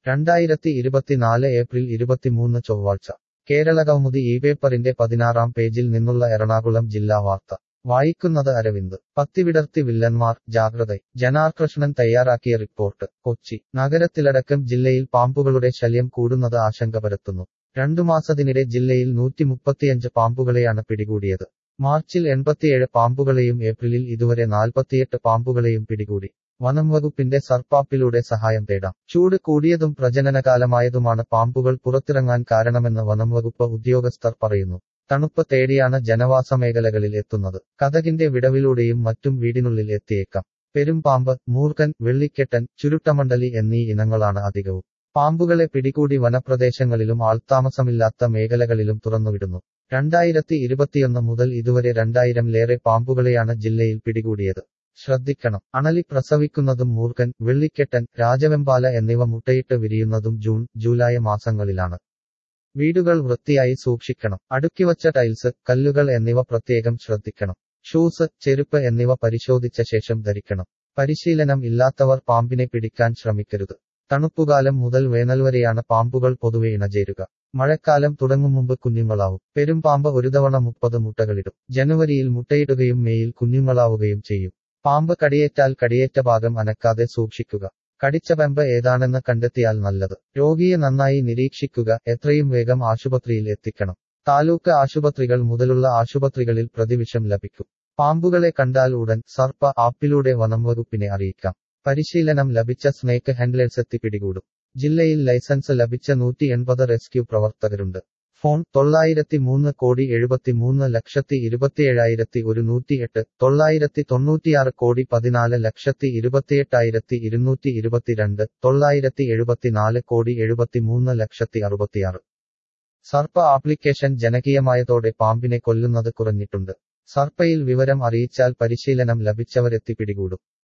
രണ്ടായിരത്തി ഇരുപത്തിനാല് ഏപ്രിൽ ഇരുപത്തിമൂന്ന് ചൊവ്വാഴ്ച കേരള കൗമുദി ഈ പേപ്പറിന്റെ പതിനാറാം പേജിൽ നിന്നുള്ള എറണാകുളം ജില്ലാ വാർത്ത വായിക്കുന്നത് അരവിന്ദ് പത്തിവിടർത്തി വില്ലന്മാർ ജാഗ്രത ജനാർകൃഷ്ണൻ തയ്യാറാക്കിയ റിപ്പോർട്ട് കൊച്ചി നഗരത്തിലടക്കം ജില്ലയിൽ പാമ്പുകളുടെ ശല്യം കൂടുന്നത് ആശങ്ക പരത്തുന്നു രണ്ടു മാസത്തിനിടെ ജില്ലയിൽ നൂറ്റിമുപ്പത്തിയഞ്ച് പാമ്പുകളെയാണ് പിടികൂടിയത് മാർച്ചിൽ എൺപത്തിയേഴ് പാമ്പുകളെയും ഏപ്രിലിൽ ഇതുവരെ നാൽപ്പത്തിയെട്ട് പാമ്പുകളെയും പിടികൂടി വനം വകുപ്പിന്റെ സർപ്പാപ്പിലൂടെ സഹായം തേടാം ചൂട് കൂടിയതും പ്രജനനകാലമായതുമാണ് പാമ്പുകൾ പുറത്തിറങ്ങാൻ കാരണമെന്ന് വനം വകുപ്പ് ഉദ്യോഗസ്ഥർ പറയുന്നു തണുപ്പ് തേടിയാണ് ജനവാസ മേഖലകളിൽ എത്തുന്നത് കഥകിന്റെ വിടവിലൂടെയും മറ്റും വീടിനുള്ളിൽ എത്തിയേക്കാം പെരുമ്പാമ്പ് മൂർഖൻ വെള്ളിക്കെട്ടൻ ചുരുട്ടമണ്ഡലി എന്നീ ഇനങ്ങളാണ് അധികവും പാമ്പുകളെ പിടികൂടി വനപ്രദേശങ്ങളിലും ആൾത്താമസമില്ലാത്ത മേഖലകളിലും തുറന്നുവിടുന്നു രണ്ടായിരത്തി ഇരുപത്തിയൊന്ന് മുതൽ ഇതുവരെ രണ്ടായിരംലേറെ പാമ്പുകളെയാണ് ജില്ലയിൽ പിടികൂടിയത് ശ്രദ്ധിക്കണം അണലി പ്രസവിക്കുന്നതും മൂർഖൻ വെള്ളിക്കെട്ടൻ രാജവെമ്പാല എന്നിവ മുട്ടയിട്ട് വിരിയുന്നതും ജൂൺ ജൂലൈ മാസങ്ങളിലാണ് വീടുകൾ വൃത്തിയായി സൂക്ഷിക്കണം അടുക്കിവച്ച ടൈൽസ് കല്ലുകൾ എന്നിവ പ്രത്യേകം ശ്രദ്ധിക്കണം ഷൂസ് ചെരുപ്പ് എന്നിവ പരിശോധിച്ച ശേഷം ധരിക്കണം പരിശീലനം ഇല്ലാത്തവർ പാമ്പിനെ പിടിക്കാൻ ശ്രമിക്കരുത് തണുപ്പുകാലം മുതൽ വേനൽ വരെയാണ് പാമ്പുകൾ പൊതുവെ ഇണചേരുക മഴക്കാലം തുടങ്ങും മുമ്പ് കുഞ്ഞുങ്ങളാവും പെരുമ്പാമ്പ് ഒരു തവണ മുപ്പത് മുട്ടകളിടും ജനുവരിയിൽ മുട്ടയിടുകയും മേയിൽ കുഞ്ഞുങ്ങളാവുകയും ചെയ്യും പാമ്പ് കടിയേറ്റാൽ കടിയേറ്റ ഭാഗം അനക്കാതെ സൂക്ഷിക്കുക കടിച്ച പെമ്പ് ഏതാണെന്ന് കണ്ടെത്തിയാൽ നല്ലത് രോഗിയെ നന്നായി നിരീക്ഷിക്കുക എത്രയും വേഗം ആശുപത്രിയിൽ എത്തിക്കണം താലൂക്ക് ആശുപത്രികൾ മുതലുള്ള ആശുപത്രികളിൽ പ്രതിവിഷം ലഭിക്കും പാമ്പുകളെ കണ്ടാൽ ഉടൻ സർപ്പ ആപ്പിലൂടെ വനം വകുപ്പിനെ അറിയിക്കാം പരിശീലനം ലഭിച്ച സ്നേക്ക് ഹാൻഡ്ലേഴ്സ് എത്തി പിടികൂടും ജില്ലയിൽ ലൈസൻസ് ലഭിച്ച നൂറ്റി എൺപത് റെസ്ക്യൂ പ്രവർത്തകരുണ്ട് ഫോൺ തൊള്ളായിരത്തി മൂന്ന് കോടി എഴുപത്തിമൂന്ന് ലക്ഷത്തി ഇരുപത്തിയേഴായിരത്തി ഒരുന്നൂറ്റിയെട്ട് തൊള്ളായിരത്തി തൊണ്ണൂറ്റിയാറ് കോടി പതിനാല് ലക്ഷത്തി ഇരുപത്തിയെട്ടായിരത്തി ഇരുന്നൂറ്റി ഇരുപത്തിരണ്ട് തൊള്ളായിരത്തി എഴുപത്തിനാല് കോടി എഴുപത്തിമൂന്ന് ലക്ഷത്തി അറുപത്തിയാറ് സർപ്പ ആപ്ലിക്കേഷൻ ജനകീയമായതോടെ പാമ്പിനെ കൊല്ലുന്നത് കുറഞ്ഞിട്ടുണ്ട് സർപ്പയിൽ വിവരം അറിയിച്ചാൽ പരിശീലനം ലഭിച്ചവരെത്തി പിടികൂടും